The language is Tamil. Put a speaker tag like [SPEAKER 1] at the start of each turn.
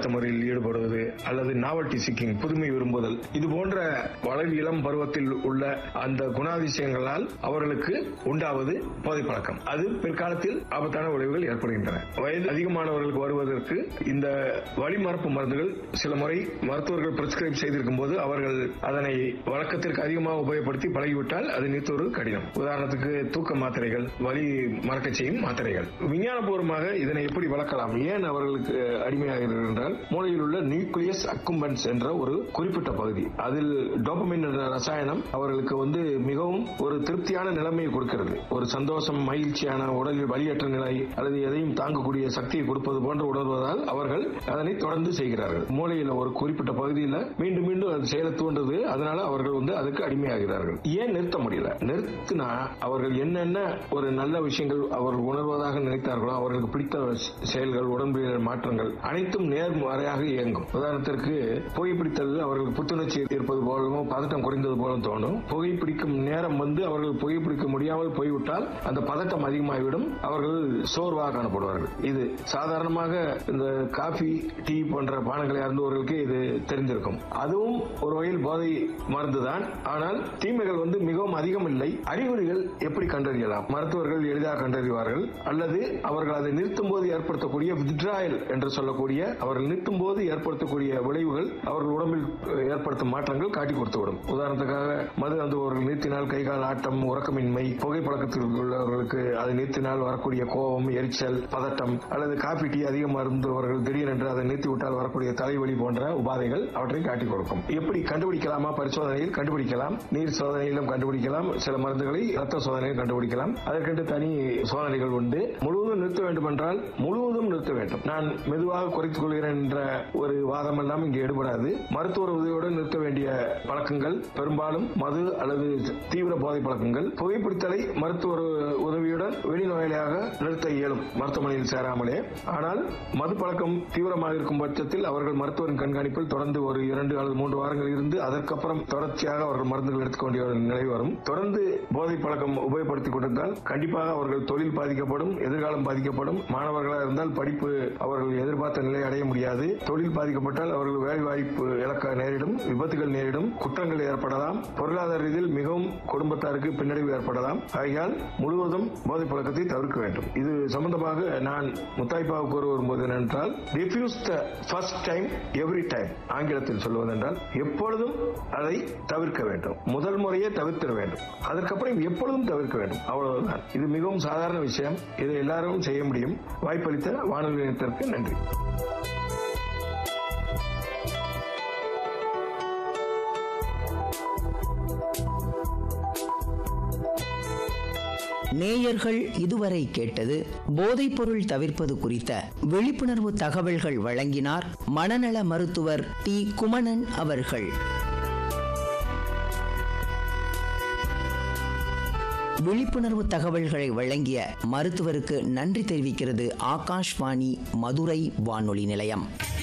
[SPEAKER 1] யதார்த்த முறையில் ஈடுபடுவது அல்லது நாவல்டி சிக்கிங் புதுமை விரும்புதல் இது போன்ற வளர் இளம் பருவத்தில் உள்ள அந்த குணாதிசயங்களால் அவர்களுக்கு உண்டாவது போதை பழக்கம் அது பிற்காலத்தில் ஆபத்தான விளைவுகள் ஏற்படுகின்றன வயது அதிகமானவர்களுக்கு வருவதற்கு இந்த வழிமரப்பு மருந்துகள் சில முறை மருத்துவர்கள் பிரிஸ்கிரைப் செய்திருக்கும் போது அவர்கள் அதனை வழக்கத்திற்கு அதிகமாக உபயோகப்படுத்தி பழகிவிட்டால் அது நீத்துவது கடினம் உதாரணத்துக்கு தூக்க மாத்திரைகள் வலி மறக்க செய்யும் மாத்திரைகள் விஞ்ஞானபூர்வமாக இதனை எப்படி வளர்க்கலாம் ஏன் அவர்களுக்கு அடிமையாகிறார்கள் என்றால் மூளையில் உள்ள நியூக்ளியஸ் அக்கும்பன்ஸ் என்ற ஒரு குறிப்பிட்ட பகுதி அதில் டோபமின் என்ற ரசாயனம் அவர்களுக்கு வந்து மிகவும் ஒரு திருப்தியான நிலைமையை கொடுக்கிறது ஒரு சந்தோஷம் மகிழ்ச்சியான உடலில் வலியற்ற நிலை அல்லது எதையும் தாங்கக்கூடிய சக்தியை கொடுப்பது போன்று உணர்வதால் அவர்கள் அதனை தொடர்ந்து செய்கிறார்கள் மூளையில் ஒரு குறிப்பிட்ட பகுதியில் மீண்டும் மீண்டும் அது செயல தூண்டுது அதனால அவர்கள் வந்து அதுக்கு அடிமையாகிறார்கள் ஏன் நிறுத்த முடியல நிறுத்தினா அவர்கள் என்னென்ன ஒரு நல்ல விஷயங்கள் அவர்கள் உணர்வதாக நினைத்தார்களோ அவர்களுக்கு பிடித்த செயல்கள் உடம்பியல் மாற்றங்கள் அனைத்தும் நேர்மறையாக இயங்கும் உதாரணத்திற்கு புகைப்பிடித்தல் அவர்களுக்கு புத்துணர்ச்சி இருப்பது போலவும் பதட்டம் குறைந்தது போலும் தோணும் புகைப்பிடிக்கும் நேரம் வந்து அவர்கள் புகைப்பிடிக்க முடியாமல் போய்விட்டால் அந்த பதட்டம் அதிகமாகிவிடும் அவர்கள் சோர்வாக காணப்படுவார்கள் இது சாதாரணமாக இந்த காபி டீ போன்ற பானங்களை அருந்துவர்களுக்கு இது தெரிந்திருக்கும் அதுவும் ஒரு வகையில் போதை மருந்துதான் ஆனால் தீமைகள் வந்து மிகவும் அதிகம் இல்லை அறிகுறிகள் எப்படி கண்டறியலாம் மருத்துவர்கள் எளிதாக கண்டறிவார்கள் அல்லது அவர்கள் அதை நிறுத்தும் போது ஏற்படுத்தக்கூடிய வித்ராயல் என்று சொல்லக்கூடிய அவர்கள் நிறுத்தும் போது ஏற்படுத்தக்கூடிய விளைவுகள் அவர்கள் உடம்பில் ஏற்படுத்தும் மாற்றங்கள் காட்டி கொடுத்துவிடும் உதாரணத்துக்காக மது அருந்துபவர்கள் நிறுத்தினால் கைகால் ஆட்டம் உறக்கமின்மை புகைப்பழக்கத்தில் உள்ளவர்களுக்கு அதை நிறுத்தினால் வரக்கூடிய கோபம் எரிச்சல் பதட்டம் அல்லது காபி டீ அதிகம் அருந்துபவர்கள் திடீரென்று அதை நிறுத்திவிட்டால் வரக்கூடிய தலைவலி போன்ற உபாதைகள் அவற்றை காட்டிக் கொடுக்கும் எப்படி கண்டுபிடிக்கலாமா பரிசோதனையில் கண்டுபிடிக்கலாம் நீர் சோதனையிலும் கண்டுபிடிக்கலாம் சில மருந்துகளை ரத்த சோதனையில் கண்டுபிடிக்கலாம் அதற்கென்று தனி சோதனைகள் உண்டு முழுவதும் நிறுத்த வேண்டும் என்றால் முழுவதும் நிறுத்த வேண்டும் நான் மெதுவாக குறைத்துக் கொள்கிறேன் என்ற ஒரு வாதம் எல்லாம் இங்கு எடுபடாது மருத்துவர் உதவியுடன் நிறுத்த வேண்டிய பழக்கங்கள் பெரும்பாலும் மது அல்லது தீவிர போதை பழக்கங்கள் புகைப்பிடித்தலை மருத்துவர் உதவியுடன் வெளிநோயாளியாக நிறுத்த இயலும் மருத்துவமனையில் சேராமலே ஆனால் மது பழக்கம் தீவிரமாக இருக்கும் பட்சத்தில் அவர்கள் மருத்துவரின் கண்காணிப்பில் தொடர்ந்து ஒரு இரண்டு அல்லது மூன்று வாரங்கள் இருந்து அதற்கப்புறம் தொடர்ச்சியாக அவர்கள் மருந்துகள் எடுத்துக்க வேண்டிய ஒரு நிலை வரும் தொடர்ந்து போதை பழக்கம் உபயோகப்படுத்திக் கொண்டிருந்தால் கண்டிப்பாக அவர்கள் தொழில் பாதிக்கப்படும் எதிர்காலம் பாதிக்கப்படும் மாணவர்களாக இருந்தால் படிப்பு அவர்கள் எதிர்பார்த்த நிலை அடைய முடியாது தொழில் பாதிக்கப்பட்டால் அவர்கள் வேலை வாய்ப்பு இழக்க நேரிடும் விபத்துகள் நேரிடும் குற்றங்கள் ஏற்படலாம் பொருளாதார ரீதியில் மிகவும் குடும்பத்தாருக்கு பின்னடைவு ஏற்படலாம் ஆகையால் முழுவதும் போதை பழக்கத்தை தவிர்க்க வேண்டும் இது சம்பந்தமாக நான் முத்தாய்ப்பாக கூற வரும்போது என்னென்றால் refuse the first time every time ஆங்கிலத்தில் சொல்வதென்றால் எப்பொழுதும் அதை தவிர்க்க வேண்டும் முதல் முறையே தவிர்த்திட வேண்டும் அதற்கப்புறம் எப்பொழுதும் தவிர்க்க வேண்டும் அவ்வளவுதான் இது மிகவும் சாதாரண விஷயம் இதை எல்லாரும் செய்ய முடியும் வாய்ப்பளித்த வானொலி நிலையத்திற்கு நன்றி
[SPEAKER 2] நேயர்கள் இதுவரை கேட்டது போதைப்பொருள் தவிர்ப்பது குறித்த விழிப்புணர்வு தகவல்கள் வழங்கினார் மனநல மருத்துவர் டி குமணன் அவர்கள் விழிப்புணர்வு தகவல்களை வழங்கிய மருத்துவருக்கு நன்றி தெரிவிக்கிறது ஆகாஷ்வாணி மதுரை வானொலி நிலையம்